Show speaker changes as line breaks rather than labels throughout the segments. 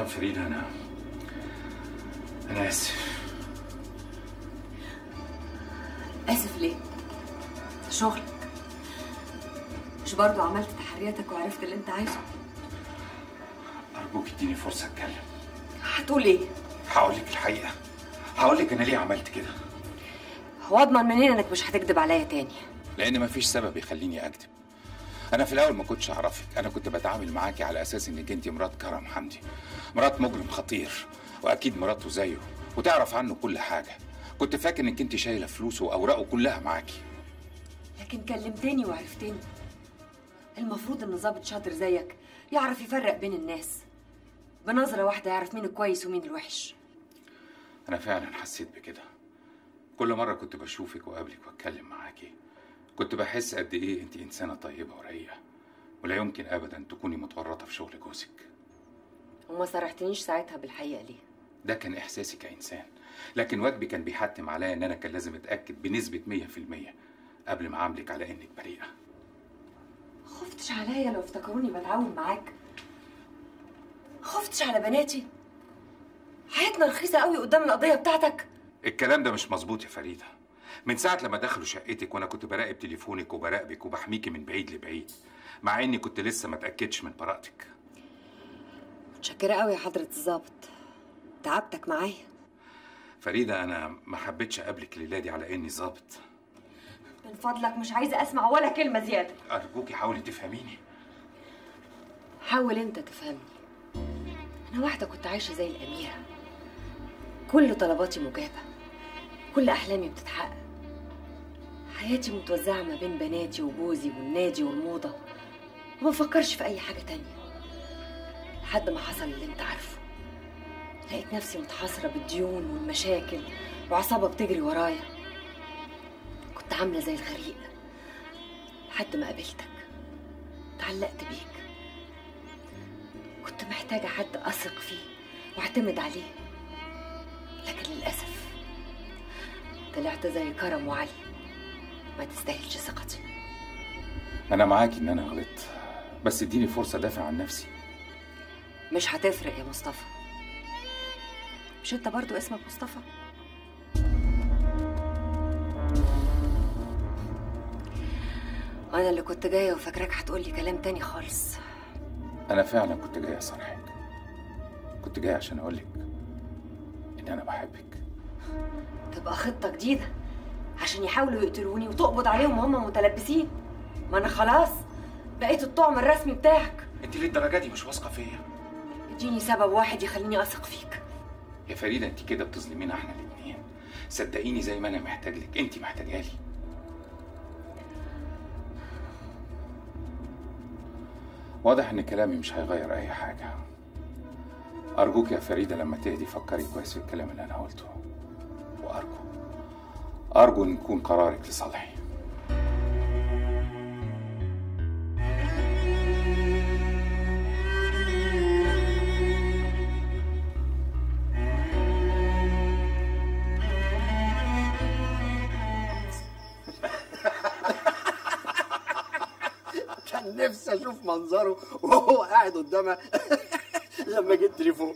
فريدة أنا أنا آسف
اسف ليه شغلك مش برضو عملت تحرياتك وعرفت اللي انت عايزه
أرجوك اديني فرصة أتكلم
هتقول ايه
هقول لك الحقيقة هقول لك أنا ليه عملت كده
هو اضمن منين انك مش هتكذب عليا تاني
لأن مفيش سبب يخليني أكذب أنا في الأول ما كنتش أعرفك أنا كنت بتعامل معاكي على أساس إنك أنت مرات كرم حمدي مرات مجرم خطير وأكيد مراته زيه وتعرف عنه كل حاجة كنت فاكر إنك أنت شايلة فلوسه وأوراقه كلها معاكي
لكن كلمتني وعرفتني المفروض ان ظابط شاطر زيك يعرف يفرق بين الناس بنظرة واحدة يعرف مين الكويس ومين الوحش
أنا فعلا حسيت بكده كل مرة كنت بشوفك وأقابلك وأتكلم معاكي كنت بحس قد إيه أنت إنسانة طيبة ورقيقة ولا يمكن أبدا تكوني متورطة في شغل جوزك
وما صرحتنيش ساعتها بالحقيقة ليه
ده كان إحساسي كإنسان لكن واجبي كان بيحتم عليا إن أنا كان لازم أتأكد بنسبة 100% قبل ما أعاملك على إنك بريئة
خفتش عليا لو افتكروني بتعاون معاك خفتش على بناتي حياتنا رخيصة قوي قدام القضية بتاعتك
الكلام ده مش مظبوط يا فريدة من ساعة لما دخلوا شقتك وأنا كنت براقب تليفونك وبراقبك وبحميكي من بعيد لبعيد مع إني كنت لسه ما اتأكدش من براءتك
متشكرة قوي يا حضرة الظابط تعبتك معايا
فريدة أنا ما حبيتش أقابلك الليلة دي على إني ظابط
من فضلك مش عايزة أسمع ولا كلمة زيادة
أرجوكي حاولي تفهميني
حاول أنت تفهمني أنا واحدة كنت عايشة زي الأميرة كل طلباتي مجابة كل أحلامي بتتحقق حياتي متوزعة ما بين بناتي وجوزي والنادي والموضة وما بفكرش في أي حاجة تانية لحد ما حصل اللي أنت عارفه لقيت نفسي متحاصرة بالديون والمشاكل وعصابة بتجري ورايا كنت عاملة زي الغريق لحد ما قابلتك اتعلقت بيك كنت محتاجة حد أثق فيه واعتمد عليه لكن للأسف طلعت زي كرم وعلي ما تستاهلش ثقتي
أنا معاكي إن أنا غلطت بس اديني فرصة أدافع عن نفسي
مش هتفرق يا مصطفى مش انت برضو اسمك مصطفى وانا اللي كنت جايه وفاكراك هتقولي كلام تاني خالص
أنا فعلا كنت جاي أصارحك كنت جاي عشان أقولك إن أنا بحبك
تبقى خطه جديده عشان يحاولوا يقتلوني وتقبض عليهم وهم متلبسين ما انا خلاص بقيت الطعم الرسمي بتاعك
أنت للدرجة دي مش واثقة فيا
اديني سبب واحد يخليني اثق فيك
يا فريدة أنت كده بتظلمينا إحنا الاتنين صدقيني زي ما أنا محتاج لك أنت محتاجة لي واضح إن كلامي مش هيغير أي حاجة أرجوك يا فريدة لما تهدي فكري كويس في الكلام اللي أنا قلته وأرجو أرجو إن يكون قرارك لصالحي
كان نفسي اشوف منظره وهو قاعد قدامها لما جه التليفون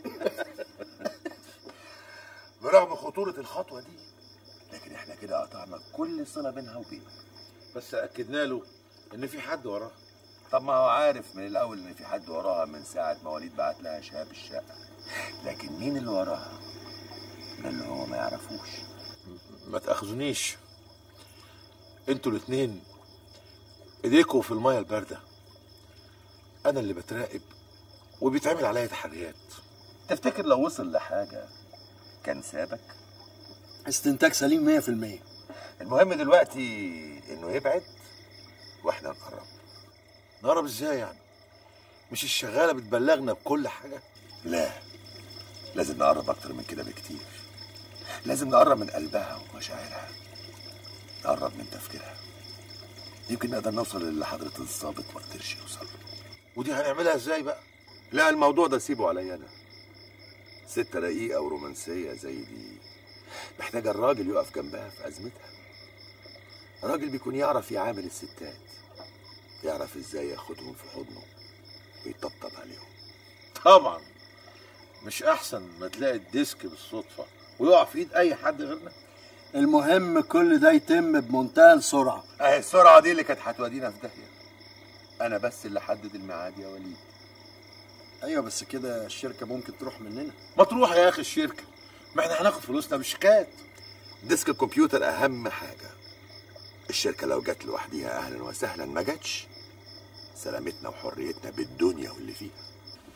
برغم خطورة الخطوة دي لكن احنا كده قطعنا كل صلة بينها وبينه
بس اكدنا له ان في حد وراه
طب ما هو عارف من الأول إن في حد وراها من ساعة ما وليد بعت لها شهاب الشقة لكن مين اللي وراها؟ ده اللي هو ما يعرفوش
ما تاخذونيش انتوا الاتنين ايديكوا في الميه البارده انا اللي بتراقب وبيتعمل عليا تحريات
تفتكر لو وصل لحاجة كان سابك؟
استنتاج سليم 100%
المهم دلوقتي إنه يبعد وإحنا نقرب
نقرب ازاي يعني مش الشغاله بتبلغنا بكل حاجه
لا لازم نقرب أكتر من كده بكتير لازم نقرب من قلبها ومشاعرها نقرب من تفكيرها يمكن نقدر نوصل للي حضرة الظابط ما قدرش يوصل له.
ودي هنعملها ازاي بقى
لا الموضوع ده سيبه عليا أنا ست رقيقة ورومانسية زي دي محتاجة الراجل يقف جنبها في أزمتها راجل بيكون يعرف يعامل الستات يعرف ازاي ياخدهم في حضنه ويطبطب عليهم
طبعا مش احسن ما تلاقي الديسك بالصدفه ويقع في ايد اي حد غيرنا
المهم كل ده يتم بمنتهى السرعه
اهي السرعه دي اللي كانت هتودينا في داهيه انا بس اللي حدد الميعاد يا وليد
ايوه بس كده الشركه ممكن تروح مننا
ما تروح يا اخي الشركه ما احنا هناخد فلوسنا بالشيكات
ديسك الكمبيوتر اهم حاجه الشركه لو جت لوحديها اهلا وسهلا ما جاتش سلامتنا وحريتنا بالدنيا واللي فيها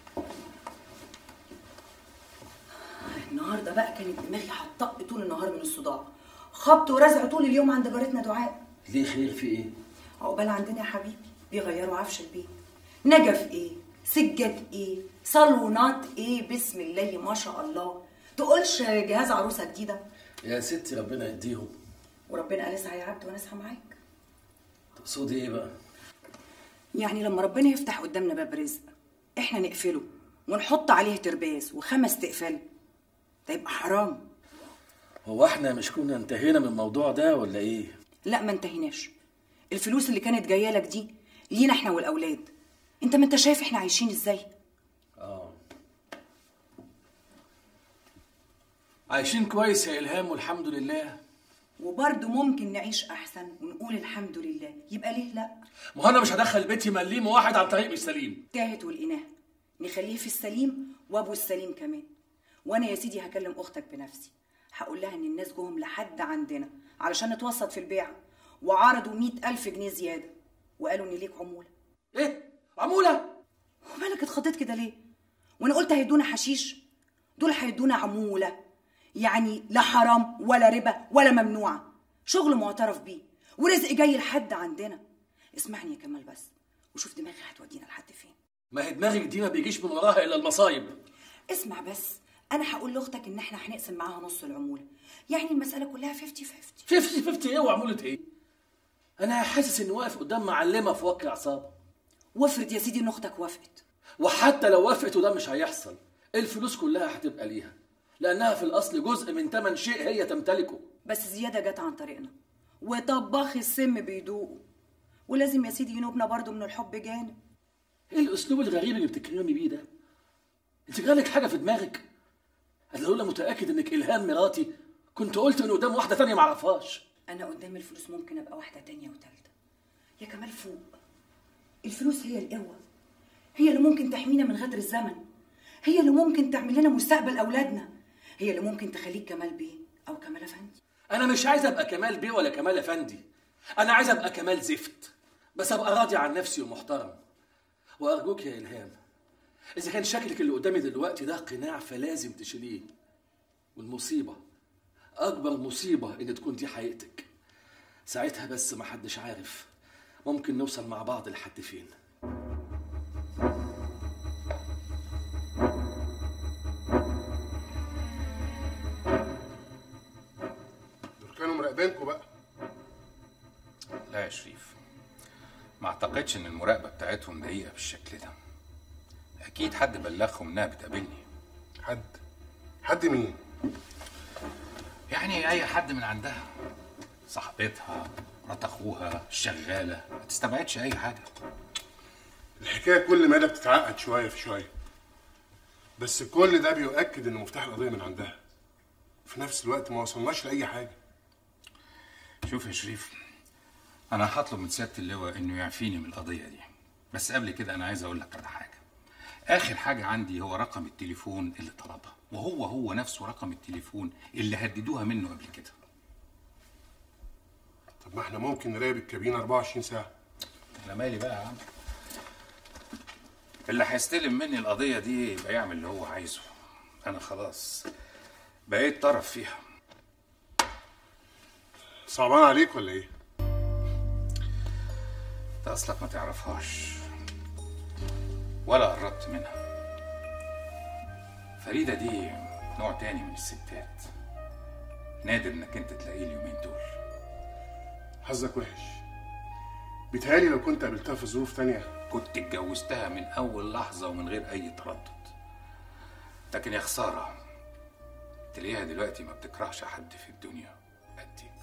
النهارده بقى كانت دماغي هتطق طول النهار من الصداع خبط ورزع طول اليوم عند جارتنا دعاء
ليه خير في ايه؟
عقبال عندنا يا حبيبي بيغيروا عفش البيت نجف ايه سجاد ايه صالونات ايه بسم الله ما شاء الله تقولش جهاز عروسه جديده
يا ستي ربنا يديهم
وربنا قال اسعى يا عبد وانا اسعى معاك
تقصدي ايه بقى؟
يعني لما ربنا يفتح قدامنا باب رزق احنا نقفله ونحط عليه ترباس وخمس تقفل ده يبقى حرام
هو احنا مش كنا انتهينا من الموضوع ده ولا ايه؟
لا ما انتهيناش الفلوس اللي كانت جايه لك دي لينا احنا والاولاد انت ما انت شايف احنا عايشين ازاي
اه عايشين كويس يا الهام والحمد لله
وبرضه ممكن نعيش احسن ونقول الحمد لله يبقى ليه لا
ما هو انا مش هدخل بيتي مليم واحد عن طريق مش سليم
تاهت والإناه نخليه في السليم وابو السليم كمان وانا يا سيدي هكلم اختك بنفسي هقول لها ان الناس جوهم لحد عندنا علشان نتوسط في البيع وعرضوا مئة ألف جنيه زيادة وقالوا ان ليك عمولة
ايه؟ عمولة؟
ومالك اتخضيت كده ليه؟ وانا قلت هيدونا حشيش دول هيدونا عمولة يعني لا حرام ولا ربا ولا ممنوعة شغل معترف بيه ورزق جاي لحد عندنا اسمعني يا كمال بس وشوف دماغي هتودينا لحد فين
ما هي دماغك دي ما بيجيش من وراها الا المصايب
اسمع بس انا هقول لاختك ان احنا هنقسم معاها نص العموله يعني المساله كلها 50 50
50 50 ايه وعمولة ايه؟ انا حاسس اني واقف قدام معلمه في وكر اعصاب
وافرض يا سيدي ان اختك وافقت
وحتى لو وافقت وده مش هيحصل الفلوس كلها هتبقى ليها لانها في الاصل جزء من ثمن شيء هي تمتلكه
بس زياده جت عن طريقنا وطباخ السم بيدوقه ولازم يا سيدي ينوبنا برضو من الحب جانب
ايه الاسلوب الغريب اللي بتتكلمي بيه ده انت جالك حاجه في دماغك انا لولا متاكد انك الهام مراتي كنت قلت ان قدام واحده تانية معرفهاش
انا قدام الفلوس ممكن ابقى واحده تانية وتالتة يا كمال فوق الفلوس هي القوه هي اللي ممكن تحمينا من غدر الزمن هي اللي ممكن تعمل لنا مستقبل اولادنا هي اللي ممكن تخليك كمال بيه او كمال افندي
انا مش عايز ابقى كمال بيه ولا كمال افندي انا عايز ابقى كمال زفت بس ابقى راضي عن نفسي ومحترم وارجوك يا الهام اذا كان شكلك اللي قدامي دلوقتي ده قناع فلازم تشيليه والمصيبه اكبر مصيبه ان تكون دي حقيقتك ساعتها بس ما حدش عارف ممكن نوصل مع بعض لحد فين
دول كانوا مراقبينكم بقى
لا يا شريف ما اعتقدش ان المراقبه بتاعتهم دقيقه بالشكل ده اكيد حد بلغهم انها بتقابلني
حد حد مين
يعني اي حد من عندها صاحبتها مرات اخوها الشغاله ما تستبعدش اي حاجه
الحكايه كل مدى بتتعقد شويه في شويه بس كل ده بيؤكد ان مفتاح القضيه من عندها في نفس الوقت ما وصلناش لاي حاجه
شوف يا شريف انا هطلب من سياده اللواء انه يعفيني من القضيه دي بس قبل كده انا عايز اقول لك على حاجه اخر حاجه عندي هو رقم التليفون اللي طلبها وهو هو نفسه رقم التليفون اللي هددوها منه قبل كده
طب ما احنا ممكن نراقب الكابينه 24 ساعه
انا مالي بقى يا عم اللي هيستلم مني القضيه دي يبقى يعمل اللي هو عايزه انا خلاص بقيت طرف فيها
صعبان عليك ولا ايه
انت اصلك ما تعرفهاش ولا قربت منها فريده دي نوع تاني من الستات نادر انك انت تلاقيه اليومين دول
حظك وحش بيتهيألي لو كنت قابلتها في ظروف تانية
كنت اتجوزتها من اول لحظه ومن غير اي تردد لكن يا خساره تلاقيها دلوقتي ما بتكرهش حد في الدنيا قدي